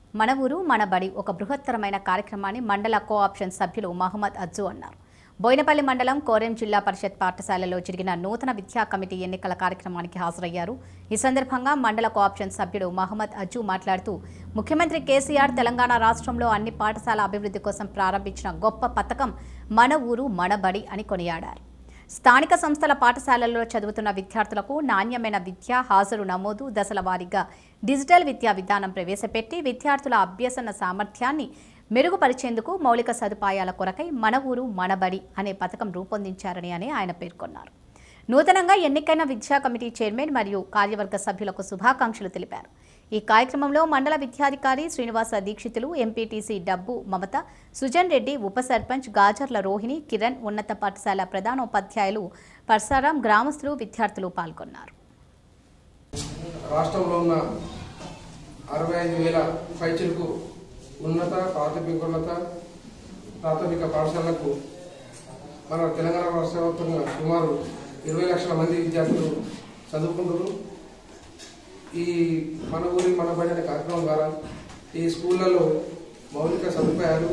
మన ఊరు మన బడి ఒక బృహత్తరమైన కార్యక్రమాన్ని మండల కోఆప్షన్ సభ్యులు మహమ్మద్ అజ్జు అన్నారు బోయినపల్లి మండలం కోరెం జిల్లా పరిషత్ పాఠశాలలో జరిగిన నూతన విద్యా కమిటీ ఎన్నికల కార్యక్రమానికి హాజరయ్యారు ఈ సందర్భంగా మండల కోఆప్షన్ సభ్యుడు మహమ్మద్ అజ్జు మాట్లాడుతూ ముఖ్యమంత్రి కేసీఆర్ తెలంగాణ రాష్ట్రంలో అన్ని పాఠశాల అభివృద్ధి కోసం ప్రారంభించిన గొప్ప పథకం మన ఊరు మన బడి అని కొనియాడారు స్థానిక సంస్థల పాఠశాలల్లో చదువుతున్న విద్యార్థులకు నాణ్యమైన విద్య హాజరు నమోదు దశల వారీగా డిజిటల్ విద్యా విధానం ప్రవేశపెట్టి విద్యార్థుల అభ్యసన సామర్థ్యాన్ని మెరుగుపరిచేందుకు మౌలిక సదుపాయాల కొరకై మన ఊరు మన బడి అనే పథకం రూపొందించారని అని ఆయన పేర్కొన్నారు నూతనంగా ఎన్నికైన విద్యా కమిటీ చైర్మన్ మరియు కార్యవర్గ సభ్యులకు శుభాకాంక్షలు తెలిపారు ఈ కార్యక్రమంలో మండల విద్యాధికారి శ్రీనివాస దీక్షితులు ఎంపీటీసీ డబ్బు మమత సుజన్ రెడ్డి ఉప సర్పంచ్ గాజర్ల రోహిణి కిరణ్ ఉన్నత పాఠశాల ప్రధానోపాధ్యాయులు పర్సారాం గ్రామస్తులు విద్యార్థులు పాల్గొన్నారు రాష్ట్రంలో ఉన్న అరవై ఐదు వేల పైచిలకు ఉన్నత ప్రాథమికోన్నత ప్రాథమిక పాఠశాలకు మన తెలంగాణ రాష్ట్ర వ్యాప్తంగా సుమారు ఇరవై లక్షల మంది విద్యార్థులు చదువుకుంటున్నారు ఈ మన ఊరి మన బడి అనే కార్యక్రమం ద్వారా ఈ స్కూళ్ళలో మౌలిక సదుపాయాలు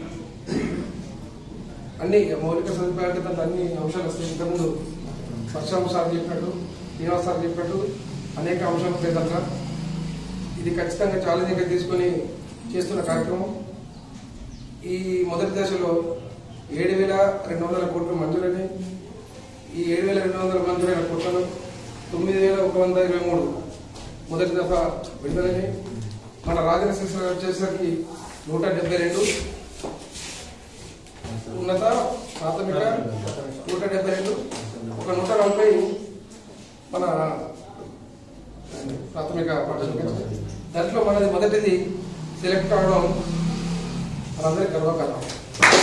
అన్ని మౌలిక సదుపాయాలు కింద అన్ని అంశాలు వస్తాయి ఇంతకుముందు వర్షం సార్ చెప్పినట్టు శ్రీనివాస్ సార్ చెప్పినట్టు అనేక అంశాలు పేదంతా ఇది ఖచ్చితంగా ఛాలెంజ్గా తీసుకొని చేస్తున్న కార్యక్రమం ఈ మొదటి దశలో ఏడు వేల రెండు వందల కోట్లు మంజూరైనాయి ఈ ఏడు వేల రెండు వందల మంజూరైన కోట్లను తొమ్మిది వేల ఒక వంద ఇరవై మూడు మొదటి దఫా విడుదలైనాయి మన రాజనశేఖర వచ్చేసరికి నూట డెబ్బై రెండు ఉన్నత ప్రాథమిక నూట డెబ్బై రెండు ఒక నూట నలభై మన ప్రాథమిక పాఠశాల దాంట్లో మనది మొదటిది సెలెక్ట్ అవడం మనందరికీ గర్వకారణం